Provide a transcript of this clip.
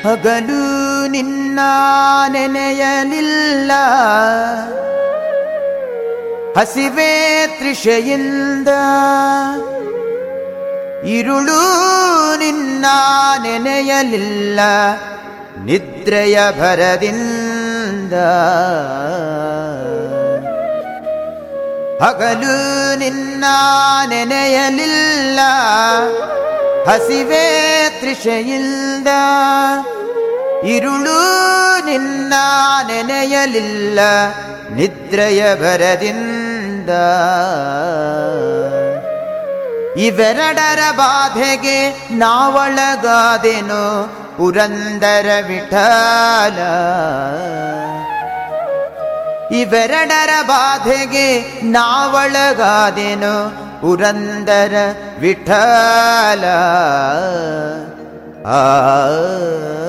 ಹಗಲು ನಿನ್ನ ನೆನೆಯಲಿಲ್ಲ ಹಸಿವೆ ತೃಷೆಯಿಂದ ഇരുളു ನಿನ್ನ ನೆನೆಯಲಿಲ್ಲ ನಿದ್ರೆಯ ಭರದಿಂದ ಹಗಲು ನಿನ್ನ ನೆನೆಯಲಿಲ್ಲ ಹಸಿವೆ ತೃಷೆಯಿಂದ ഇരുളു ನಿನ್ನ ನೆನೆಯಲಿಲ್ಲ ನಿದ್ರೆಯ ಭರದಿಂದ ಇವೆರಡರ ಬಾಧೆಗೆ ನಾವೊಳಗಾದೆನು ಪುರಂದರ ವಿಠಲ ಇವೆರಡರ ಬಾಧೆಗೆ ನಾವೊಳಗಾದೆನು ಪುರಂದರ ವಿಠಲ ಆ